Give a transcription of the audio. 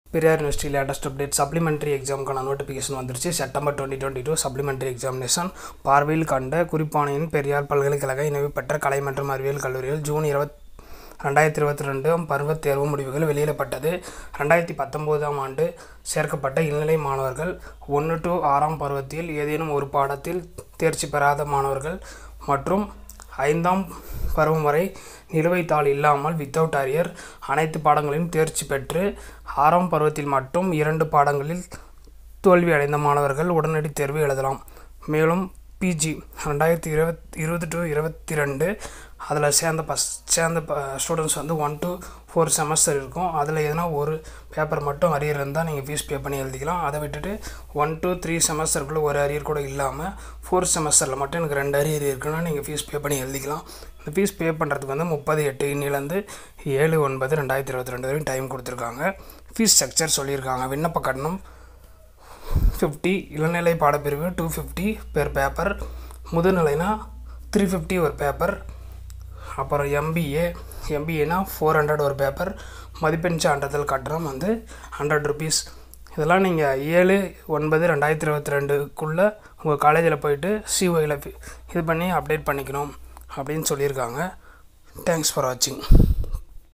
Periyar university latest update supplementary எக்ஸாமுக்கான notification வந்துருச்சு September twenty twenty two supplementary examination பார்வையில் கண்ட குறிப்பானையின் பெரியார் பல்கலைக்கழக இணைவு பெற்ற கலை மற்றும் அறிவியல் கல்லூரியில் ஜூன் இருபத் ரெண்டாயிரத்தி இருபத்தி ரெண்டாம் பருவத் தேர்வு முடிவுகள் வெளியிடப்பட்டது ரெண்டாயிரத்தி பத்தொம்போதாம் ஆண்டு சேர்க்கப்பட்ட இளநிலை மாணவர்கள் ஒன்று டு ஆறாம் பருவத்தில் ஏதேனும் ஒரு பாடத்தில் தேர்ச்சி பெறாத மாணவர்கள் மற்றும் ஐந்தாம் பருவம் வரை நிலுவைத் தாள் இல்லாமல் வித்தவுட் அரியர் அனைத்து பாடங்களிலும் தேர்ச்சி பெற்று ஆறாம் பருவத்தில் மட்டும் இரண்டு பாடங்களில் தோல்வி அடைந்த மாணவர்கள் உடனடி தேர்வு எழுதலாம் மேலும் பிஜி ரெண்டாயிரத்தி இருபத் இருபது டு இருபத்தி ரெண்டு அதில் சேர்ந்த பஸ் சேர்ந்த ப ஸ்டூடெண்ட்ஸ் வந்து ஒன் டு ஃபோர் செமஸ்டர் இருக்கும் அதில் எதனா ஒரு பேப்பர் மட்டும் அரியர் இருந்தால் நீங்கள் ஃபீஸ் பே பண்ணி எழுதிக்கலாம் அதை விட்டுட்டு ஒன் டு த்ரீ செமஸ்டருக்குள்ளே ஒரு அரியர் கூட இல்லாமல் ஃபோர்த் செமஸ்டரில் மட்டும் எனக்கு ரெண்டு அரியர் இருக்குன்னா நீங்கள் ஃபீஸ் பே பண்ணி எழுதிக்கலாம் இந்த ஃபீஸ் பே பண்ணுறதுக்கு வந்து முப்பது எட்டு இன்னிலேருந்து ஏழு ஒன்பது ரெண்டாயிரத்தி இருபத்தி ரெண்டு வரைக்கும் டைம் கொடுத்துருக்காங்க ஃபீஸ் ஸ்ட்ரக்சர் சொல்லியிருக்காங்க விண்ணப்ப கட்டணம் ஃபிஃப்டி இளநிலை பாடப்பிரிவு டூ ஃபிஃப்டி பெர் பேப்பர் முதுநிலைனா த்ரீ ஃபிஃப்டி ஒரு பேப்பர் அப்புறம் எம்பிஏ எம்பிஏனா ஃபோர் ஹண்ட்ரட் ஒரு பேப்பர் மதிப்பெண் சான்றிதழ் கட்டணம் வந்து ஹண்ட்ரட் ருபீஸ் இதெல்லாம் நீங்கள் ஏழு ஒன்பது ரெண்டாயிரத்தி இருபத்தி ரெண்டுக்குள்ளே உங்கள் காலேஜில் போயிட்டு சிஓயில் இது பண்ணி அப்டேட் பண்ணிக்கணும் அப்படின்னு சொல்லியிருக்காங்க தேங்க்ஸ் ஃபார் வாட்சிங்